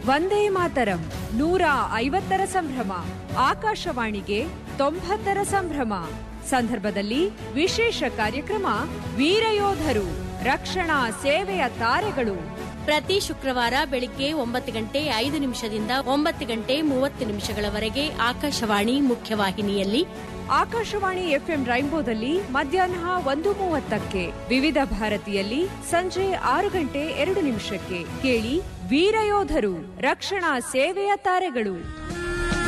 ವಂದೇ ಮಾತರಂ ನೂರ ಐವತ್ತರ ಸಂಭ್ರಮ ಆಕಾಶವಾಣಿಗೆ ತೊಂಬತ್ತರ ಸಂಭ್ರಮ ಸಂದರ್ಭದಲ್ಲಿ ವಿಶೇಷ ಕಾರ್ಯಕ್ರಮ ವೀರಯೋಧರು ರಕ್ಷಣಾ ಸೇವೆಯ ತಾರೆಗಳು ಪ್ರತಿ ಶುಕ್ರವಾರ ಬೆಳಿಗ್ಗೆ ಒಂಬತ್ತು ಗಂಟೆ ಐದು ನಿಮಿಷದಿಂದ ಒಂಬತ್ತು ಗಂಟೆ ಮೂವತ್ತು ನಿಮಿಷಗಳವರೆಗೆ ಆಕಾಶವಾಣಿ ಮುಖ್ಯವಾಹಿನಿಯಲ್ಲಿ ಆಕಾಶವಾಣಿ ಎಫ್ಎಂ ರೈನ್ಬೋದಲ್ಲಿ ಮಧ್ಯಾಹ್ನ ಒಂದು ಮೂವತ್ತಕ್ಕೆ ವಿವಿಧ ಭಾರತಿಯಲ್ಲಿ ಸಂಜೆ ಆರು ಗಂಟೆ ಎರಡು ನಿಮಿಷಕ್ಕೆ ಕೇಳಿ ವೀರಯೋಧರು ರಕ್ಷಣಾ ಸೇವೆಯ ತಾರೆಗಳು